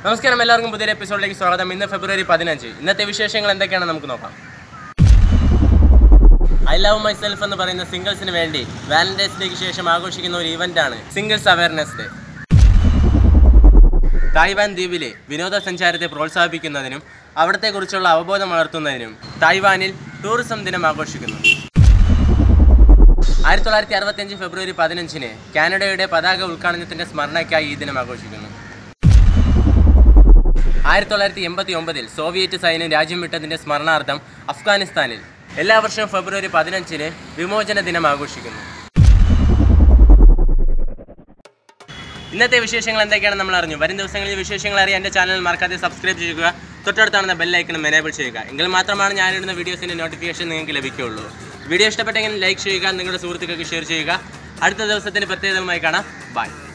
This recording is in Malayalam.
നമസ്കാരം എല്ലാവർക്കും പുതിയൊരു എപ്പിസോഡിലേക്ക് സ്വാഗതം ഇന്ന് ഫെബ്രുവരി പതിനഞ്ച് ഇന്നത്തെ വിശേഷങ്ങൾ എന്തൊക്കെയാണെന്ന് നമുക്ക് നോക്കാം ഐ ലവ് മൈ സെൽഫ് എന്ന് പറയുന്ന സിംഗിൾസിന് വേണ്ടി വാലന്റൈൻസ് ഡേക്ക് ശേഷം ആഘോഷിക്കുന്ന ഒരു ഇവന്റ് ആണ് സിംഗിൾസ് അവയർനെസ് ഡേ തായ്വാൻ ദ്വീപിലെ വിനോദസഞ്ചാരത്തെ പ്രോത്സാഹിപ്പിക്കുന്നതിനും അവിടത്തെക്കുറിച്ചുള്ള അവബോധം വളർത്തുന്നതിനും തായ്വാനിൽ ടൂറിസം ദിനം ആഘോഷിക്കുന്നു ആയിരത്തി തൊള്ളായിരത്തി അറുപത്തിയഞ്ച് ഫെബ്രുവരി പതിനഞ്ചിന് കാനഡയുടെ പതാക ഉദ്ഘാടനത്തിന്റെ സ്മരണയ്ക്കായി ഈ ദിനം ആഘോഷിക്കുന്നു ആയിരത്തി തൊള്ളായിരത്തി എൺപത്തി ഒമ്പതിൽ സോവിയറ്റ് സൈന്യം രാജ്യം വിട്ടതിന്റെ സ്മരണാർത്ഥം അഫ്ഗാനിസ്ഥാനിൽ എല്ലാ വർഷവും ഫെബ്രുവരി പതിനഞ്ചിന് വിമോചന ദിനം ആഘോഷിക്കുന്നു ഇന്നത്തെ വിശേഷങ്ങൾ എന്തൊക്കെയാണെന്ന് നമ്മൾ അറിഞ്ഞു വരും ദിവസങ്ങളിൽ വിശേഷങ്ങൾ അറിയാൻ എൻ്റെ ചാനൽ മറക്കാതെ സബ്സ്ക്രൈബ് ചെയ്യുക തൊട്ടടുത്താണെന്ന ബെല്ലൈക്കണം എനേബിൾ ചെയ്യുക എങ്കിൽ മാത്രമാണ് ഞാനിടുന്ന വീഡിയോസിൻ്റെ നോട്ടിഫിക്കേഷൻ നിങ്ങൾക്ക് ലഭിക്കുകയുള്ളൂ വീഡിയോ ഇഷ്ടപ്പെട്ടെങ്കിൽ ലൈക്ക് ചെയ്യുക നിങ്ങളുടെ സുഹൃത്തുക്കൾക്ക് ഷെയർ ചെയ്യുക അടുത്ത ദിവസത്തിന് പ്രത്യേകമായി കാണാം ബൈ